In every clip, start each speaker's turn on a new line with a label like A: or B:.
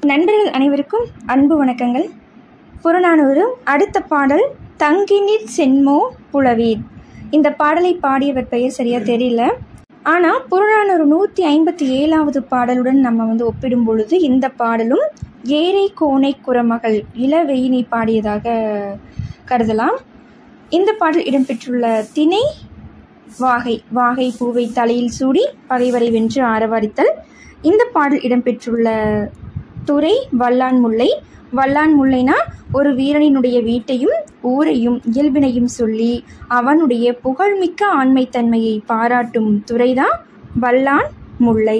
A: நண்பர்கள் அனைவருக்கும் அன்பு வணக்கங்கள் புறநானூறு அடுத்த பாடல் தங்கினிற் சென்மோ புலவீர் இந்த பாடலை பாடியவர் பெயர் சரியா தெரியல ஆனால் புறநானூறு நூற்றி ஐம்பத்தி ஏழாவது பாடலுடன் நம்ம வந்து ஒப்பிடும் பொழுது இந்த பாடலும் ஏரை கோனை குரமகள் இளவெயினை பாடியதாக கருதலாம் இந்த பாடல் இடம்பெற்றுள்ள திணை வாகை வாகை பூவை தலையில் சூடி பகைவரை வென்று ஆரவாரித்தல் இந்த பாடல் இடம்பெற்றுள்ள துறை வல்லான் முல்லை வல்லான் முல்லைனா ஒரு வீரனினுடைய வீட்டையும் ஊரையும் இயல்பினையும் சொல்லி அவனுடைய புகழ்மிக்க ஆண்மைத்தன்மையை பாராட்டும் துறைதான் வல்லான் முல்லை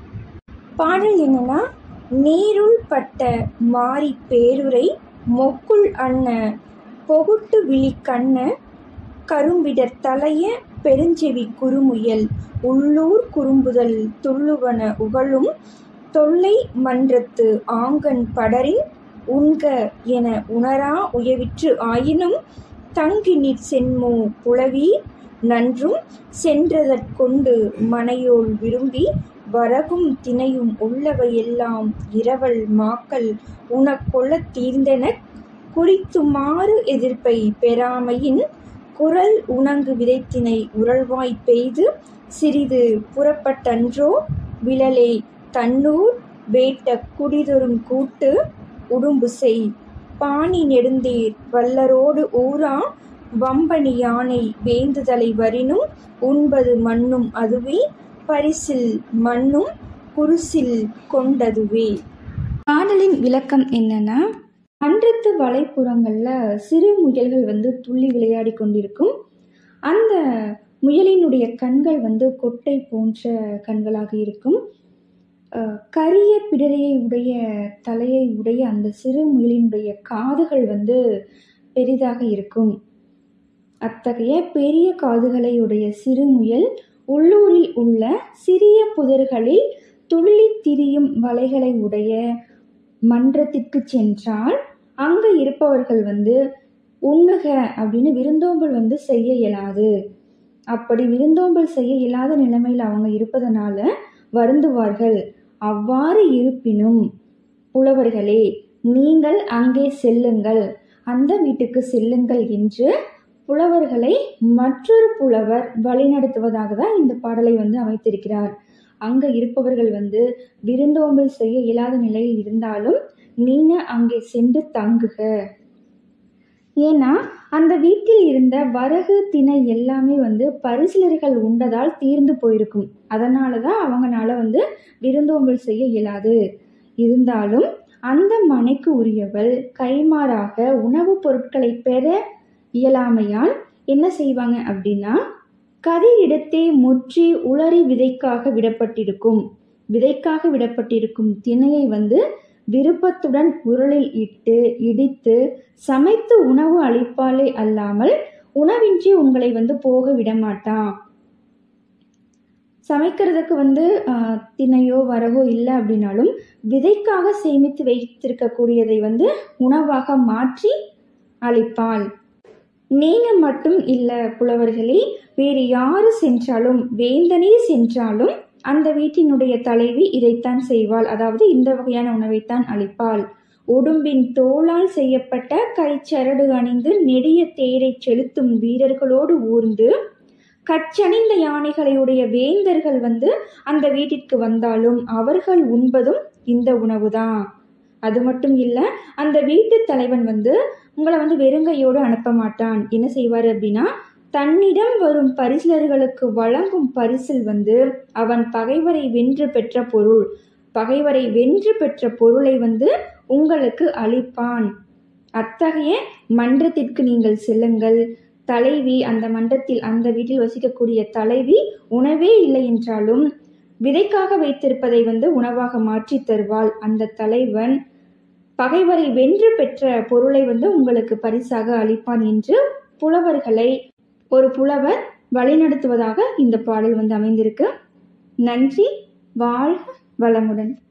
A: பாடல் என்னன்னா நீருள் பட்ட மாறி பேருரை மொக்குள் அன்ன பொகுட்டு விழி கண்ண கரும்பிடர் தலைய பெருஞ்செவி குறுமுயல் உள்ளூர் குறும்புதல் துள்ளுவன உகழும் தொல்லை மன்றத்து ஆங்கன் படரின் உண்க என உணரா உயவிற்று ஆயினும் தங்கினிற் சென்மோ புலவி நன்றும் சென்றதற்கொண்டு மனையோள் விரும்பி வரகும் தினையும் உள்ளவையெல்லாம் இரவல் மாக்கள் உனக்கொள்ளத் தீர்ந்தெனக் குறித்துமாறு எதிர்ப்பை பெறாமையின் குரல் உணங்கு விதைத்தினை உரள்வாய் பெய்து சிறிது புறப்பட்டன்றோ விழலே தன்னூர் வேட்ட குடிதொரும் கூட்டு உடும்பு செய் பாணி நெடுந்தேர் வல்லரோடு ஊரா வம்பனி யானை வேந்துதலை வரினும் உண்பது மண்ணும் அதுவே பரிசில் மண்ணும் குருசில் கொண்டதுவே பாடலின் விளக்கம் என்னன்னா மன்றத்து வலைப்புறங்களில் சிறு முயல்கள் வந்து துள்ளி விளையாடி கொண்டிருக்கும் அந்த முயலினுடைய கண்கள் வந்து கொட்டை போன்ற கண்களாக இருக்கும் அஹ், கரிய பிடரையை உடைய தலையை உடைய அந்த சிறு முயலினுடைய காதுகள் வந்து பெரிதாக இருக்கும் அத்தகைய பெரிய காதுகளை உடைய சிறு முயல் உள்ளூரில் உள்ள சிறிய புதர்களில் துள்ளி திரியும் வலைகளை உடைய மன்றத்திற்கு சென்றால் அங்கே இருப்பவர்கள் வந்து உண்ணுக அப்படின்னு விருந்தோம்பல் வந்து செய்ய இயலாது அப்படி விருந்தோம்பல் செய்ய இயலாத நிலைமையில் அவங்க இருப்பதனால வருந்துவார்கள் அவ்வாறு இருப்பினும் புலவர்களே நீங்கள் அங்கே செல்லுங்கள் அந்த வீட்டுக்கு செல்லுங்கள் என்று புலவர்களை மற்றொரு புலவர் வழிநடத்துவதாக தான் இந்த பாடலை வந்து அமைத்திருக்கிறார் அங்கே இருப்பவர்கள் வந்து விருந்தோம்பல் செய்ய இயலாத நிலையில் இருந்தாலும் நீங்க அங்கே சென்று தங்குக ஏன்னா அந்த வீட்டில் இருந்த வரகு திணை எல்லாமே வந்து பரிசிலர்கள் உண்டதால் தீர்ந்து போயிருக்கும் அதனால தான் அவங்கனால வந்து விருந்தோம்பல் செய்ய இயலாது இருந்தாலும் அந்த மனைக்கு உரியவள் கைமாறாக உணவுப் பொருட்களை பெற இயலாமையால் என்ன செய்வாங்க அப்படின்னா கதிரிடத்தே முற்றி உளறி விதைக்காக விடப்பட்டிருக்கும் விதைக்காக விடப்பட்டிருக்கும் திணையை வந்து விருப்பத்துடன் உருளில் இட்டு இடித்து சமைத்து உணவு அளிப்பாலே அல்லாமல் உணவின்றி உங்களை வந்து போக விடமாட்டான் சமைக்கிறதுக்கு வந்து ஆஹ், திணையோ வரகோ இல்லை அப்படின்னாலும் விதைக்காக சேமித்து வைத்திருக்கக்கூடியதை வந்து உணவாக மாற்றி அளிப்பாள் நீங்க மட்டும் இல்லை புலவர்களே வேறு யாரு சென்றாலும் வேந்தனே சென்றாலும் அந்த வீட்டினுடைய தலைவி இதைத்தான் செய்வாள் அதாவது இந்த வகையான உணவைத்தான் அளிப்பாள் உடும்பின் தோளால் செய்யப்பட்ட கைச்சரடு அணிந்து நெடிய தேரைச் செலுத்தும் வீரர்களோடு ஊர்ந்து கச்சணிந்த யானைகளையுடைய வேந்தர்கள் வந்து அந்த வீட்டிற்கு வந்தாலும் அவர்கள் உண்பதும் இந்த உணவுதான் அது மட்டும் இல்லை அந்த வீட்டு தலைவன் வந்து உங்களை வந்து வெறுங்கையோடு அனுப்ப மாட்டான் என்ன செய்வார் அப்படின்னா தன்னிடம் வரும் பரிசிலர்களுக்கு வழங்கும் பரிசில் வந்து அவன் பகைவரை வென்று பெற்ற பொருள் பகைவரை வென்று பெற்ற பொருளை வந்து உங்களுக்கு அளிப்பான் அத்தகைய மன்றத்திற்கு நீங்கள் செல்லுங்கள் தலைவி அந்த மன்றத்தில் அந்த வீட்டில் வசிக்கக்கூடிய தலைவி உணவே இல்லை என்றாலும் விதைக்காக வைத்திருப்பதை வந்து உணவாக மாற்றி தருவாள் அந்த தலைவன் பகைவரை வென்று பெற்ற பொருளை வந்து உங்களுக்கு பரிசாக அளிப்பான் என்று புலவர்களை ஒரு புலவர் வழிநடத்துவதாக இந்த பாடல் வந்து அமைந்திருக்கு நன்றி வாழ்க வளமுடன்